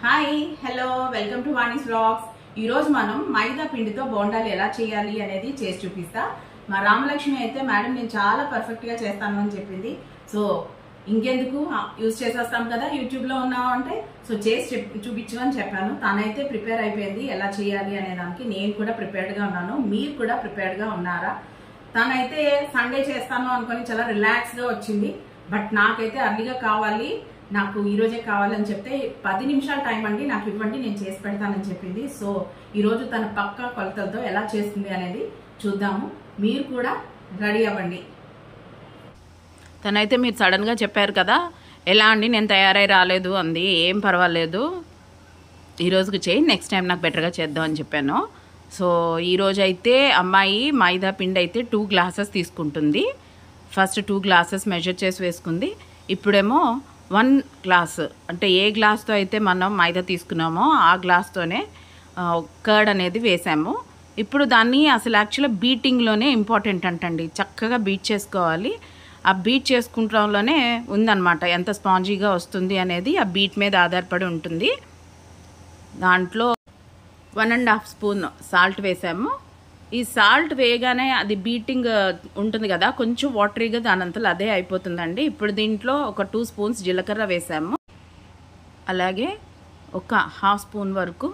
hi hello welcome to Vani's vlogs ఈ రోజు మనం మైదా పిండితో బోండాలు ఎలా చేయాలి అనేది చేసి చూపిస్తా మా రామలక్ష్మి అయితే మేడం నేను చాలా పర్ఫెక్ట్ గా చేస్తాను అని చెప్పింది సో ఇంకెందుకు యూజ్ చేసేస్తాం కదా యూట్యూబ్ లో ఉన్నావు అంటే సో చేసి చెప్- చూపించు అని చెప్పాను తనైతే ప్రిపేర్ అయిపోయింది ఎలా చేయాలి అనే దానికి నేను కూడా ప్రిపేర్డ్ గా ఉన్నాను మీరు కూడా ప్రిపేర్డ్ గా ఉన్నారా తనైతే సండే చేస్తాను అనుకొని చాలా రిలాక్స్ గా వచ్చింది బట్ నాకైతే అర్లీగా కావాలి నాకు ఈ రోజే కావాలని చెప్తే పది నిమిషాల టైం అండి నాకు ఇవ్వండి నేను చేసి పెడతానని చెప్పింది సో ఈ రోజు తన పక్క కొలతలతో ఎలా చేస్తుంది అనేది చూద్దాము మీరు కూడా రెడీ అవ్వండి తనైతే మీరు సడన్గా చెప్పారు కదా ఎలా అండి నేను తయారై రాలేదు అంది ఏం పర్వాలేదు ఈ రోజుకి చేయి నెక్స్ట్ టైం నాకు బెటర్గా చేద్దాం అని చెప్పాను సో ఈరోజు అయితే అమ్మాయి మైదా పిండి అయితే టూ గ్లాసెస్ తీసుకుంటుంది ఫస్ట్ టూ గ్లాసెస్ మెజర్ చేసి వేసుకుంది ఇప్పుడేమో వన్ గ్లాస్ అంటే ఏ గ్లాస్తో అయితే మనం మైదా తీసుకున్నామో ఆ గ్లాస్తోనే కర్డ్ అనేది వేసాము ఇప్పుడు దాన్ని అసలు యాక్చువల్గా బీటింగ్లోనే ఇంపార్టెంట్ అంటండి చక్కగా బీట్ చేసుకోవాలి ఆ బీట్ చేసుకుంటంలోనే ఉందన్నమాట ఎంత స్పాంజీగా వస్తుంది అనేది ఆ బీట్ మీద ఆధారపడి ఉంటుంది దాంట్లో one and half spoon salt వేసాము ఈ సాల్ట్ వేయగానే అది బీటింగ్ ఉంటుంది కదా కొంచెం వాటరీగా దానంతలో అదే అయిపోతుందండి ఇప్పుడు దీంట్లో ఒక టూ స్పూన్స్ జీలకర్ర వేసాము అలాగే ఒక హాఫ్ స్పూన్ వరకు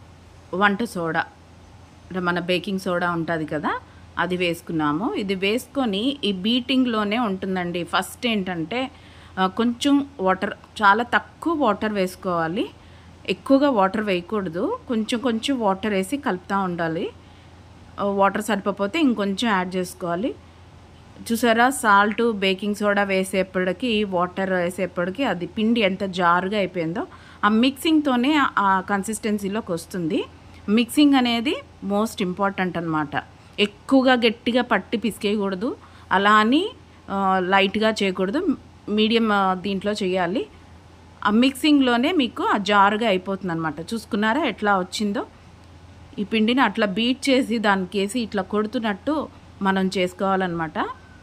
వంట సోడా అంటే మన బేకింగ్ సోడా ఉంటుంది కదా అది వేసుకున్నాము ఇది వేసుకొని ఈ బీటింగ్లోనే ఉంటుందండి ఫస్ట్ ఏంటంటే ఆ, కొంచెం వాటర్ చాలా తక్కువ వాటర్ వేసుకోవాలి ఎక్కువగా వాటర్ వేయకూడదు కొంచెం కొంచెం వాటర్ వేసి కలుపుతూ ఉండాలి ఆ, వాటర్ సరిపోతే ఇంకొంచెం యాడ్ చేసుకోవాలి చూసారా సాల్ట్ బేకింగ్ సోడా వేసేప్పటికి వాటర్ వేసేప్పటికి అది పిండి ఎంత జారుగా అయిపోయిందో ఆ మిక్సింగ్తోనే ఆ కన్సిస్టెన్సీలోకి వస్తుంది మిక్సింగ్ అనేది మోస్ట్ ఇంపార్టెంట్ అనమాట ఎక్కువగా గట్టిగా పట్టి పిసికేయకూడదు అలా అని ఆ, లైట్గా చేయకూడదు మీడియం ఆ, దీంట్లో చేయాలి ఆ మిక్సింగ్లోనే మీకు ఆ జారుగా అయిపోతుంది అనమాట చూసుకున్నారా ఎట్లా వచ్చిందో ఈ పిండిని అట్లా బీట్ చేసి దానికి వేసి ఇట్లా కొడుతున్నట్టు మనం చేసుకోవాలన్నమాట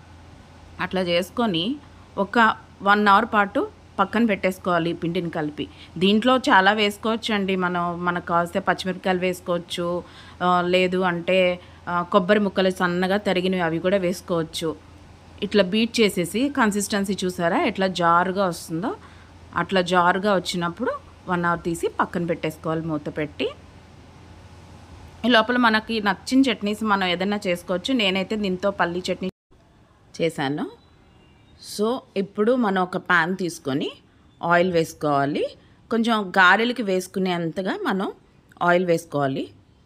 అట్లా చేసుకొని ఒక వన్ అవర్ పాటు పక్కన పెట్టేసుకోవాలి ఈ పిండిని కలిపి దీంట్లో చాలా వేసుకోవచ్చు అండి మనం మనకు కావాల్సిన పచ్చిమిరపకాయలు వేసుకోవచ్చు ఆ, లేదు అంటే ఆ, కొబ్బరి ముక్కలు సన్నగా తరిగినవి అవి కూడా వేసుకోవచ్చు ఇట్లా బీట్ చేసేసి కన్సిస్టెన్సీ చూసారా ఎట్లా జారుగా వస్తుందో అట్లా జారుగా వచ్చినప్పుడు వన్ అవర్ తీసి పక్కన పెట్టేసుకోవాలి మూత పెట్టి ఈ లోపల మనకి నచ్చిన చట్నీస్ మనం ఏదైనా చేసుకోవచ్చు నేనైతే దీంతో పల్లీ చట్నీ చేశాను సో ఇప్పుడు మనం ఒక ప్యాన్ తీసుకొని ఆయిల్ వేసుకోవాలి కొంచెం గారెలకి వేసుకునేంతగా మనం ఆయిల్ వేసుకోవాలి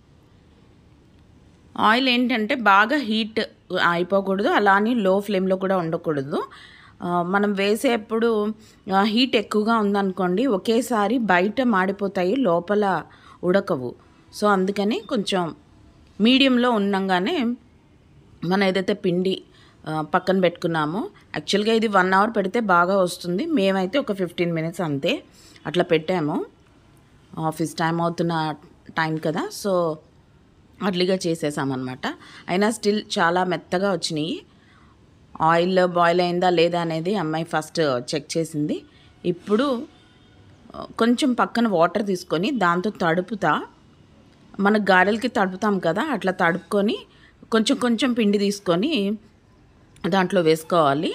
ఆయిల్ ఏంటంటే బాగా హీట్ అయిపోకూడదు అలా అని లో ఫ్లేమ్లో కూడా ఉండకూడదు ఆ, మనం వేసేప్పుడు ఆ, హీట్ ఎక్కువగా ఉందనుకోండి ఒకేసారి బయట మాడిపోతాయి లోపల ఉడకవు సో అందుకని కొంచెం మీడియంలో ఉండంగానే మనం ఏదైతే పిండి ఆ, పక్కన పెట్టుకున్నామో యాక్చువల్గా ఇది వన్ అవర్ పెడితే బాగా వస్తుంది మేమైతే ఒక ఫిఫ్టీన్ మినిట్స్ అంతే అట్లా పెట్టాము ఆఫీస్ టైం అవుతున్న టైం కదా సో అర్లీగా చేసేసామన్నమాట అయినా స్టిల్ చాలా మెత్తగా వచ్చినాయి ఆయిల్ బాయిల్ అయిందా లేదా అనేది అమ్మాయి ఫస్ట్ చెక్ చేసింది ఇప్పుడు ఆ, కొంచెం పక్కన వాటర్ తీసుకొని దాంతో తడుపుతా మన గారెలకి తడుపుతాం కదా అట్లా తడుపుకొని కొంచెం కొంచెం పిండి తీసుకొని దాంట్లో వేసుకోవాలి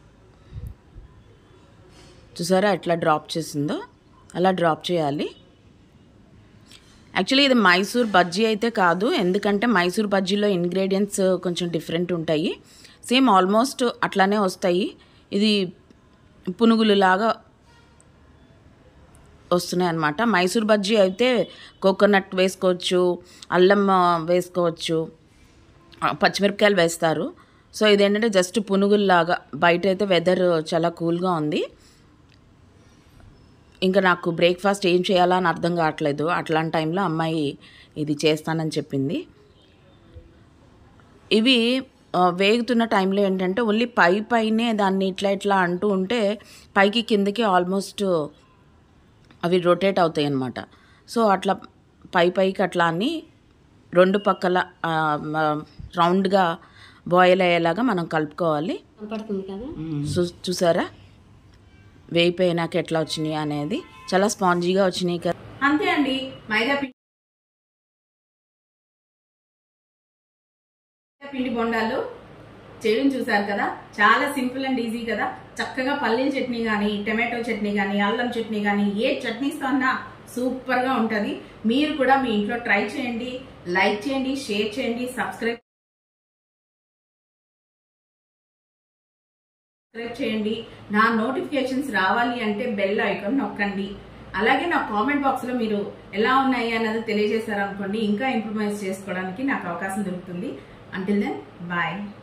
చూసారా ఎట్లా డ్రాప్ చేసిందో అలా డ్రాప్ చేయాలి యాక్చువల్లీ ఇది మైసూర్ బజ్జీ అయితే కాదు ఎందుకంటే మైసూర్ బజ్జీలో ఇంగ్రీడియంట్స్ కొంచెం డిఫరెంట్ ఉంటాయి సేమ్ ఆల్మోస్ట్ అట్లానే వస్తాయి ఇది పునుగులు లాగా వస్తున్నాయి అన్నమాట మైసూర్ బజ్జీ అయితే కోకోనట్ వేసుకోవచ్చు అల్లం ఆ, వేసుకోవచ్చు ఆ, పచ్చిమిరపకాయలు వేస్తారు సో ఇదేంటంటే జస్ట్ పునుగుల్లాగా బయట అయితే వెదర్ చాలా కూల్గా ఉంది ఇంకా నాకు బ్రేక్ఫాస్ట్ ఏం చేయాలా అని అర్థం కావట్లేదు అట్లాంటి టైంలో అమ్మాయి ఇది చేస్తానని చెప్పింది ఇవి ఆ, వేగుతున్న టైంలో ఏంటంటే ఓన్లీ పై పైనే దాన్ని ఇట్లా ఇట్లా అంటూ ఉంటే పైకి కిందకి ఆల్మోస్ట్ అవి రొటేట్ అవుతాయి అన్నమాట సో అట్లా పై పైకి అట్లా అని రెండు పక్కల ఆ, మ- రౌండ్గా బాయిల్ అయ్యేలాగా మనం కలుపుకోవాలి పడుతుంది కదా చూ- చూసారా వేయిపోయినాక ఎట్లా వచ్చినాయి అనేది చాలా స్పాంజీగా వచ్చినాయి కదా అంతే అండి మైదా పిండి మైదా పిండి బొండాలు చేయడం చూసారు కదా చాలా సింపుల్ అండ్ ఈజీ కదా చక్కగా పల్లీల చట్నీ కానీ టమాటో చట్నీ కానీ అల్లం చట్నీ కానీ ఏ చట్నీస్ అన్నా సూపర్ గా ఉంటది మీరు కూడా మీ ఇంట్లో ట్రై చేయండి లైక్ చేయండి షేర్ చేయండి సబ్స్క్రైబ్ సబ్స్క్రైబ్ చేయండి నా నోటిఫికేషన్స్ రావాలి అంటే బెల్ ఐకాన్ నొక్కండి అలాగే నా కామెంట్ బాక్స్ లో మీరు ఎలా ఉన్నాయి అన్నది తెలియజేశారనుకోండి ఇంకా ఇంప్రూవైజ్ చేసుకోవడానికి నాకు అవకాశం దొరుకుతుంది అంటిల్ దెన్ బాయ్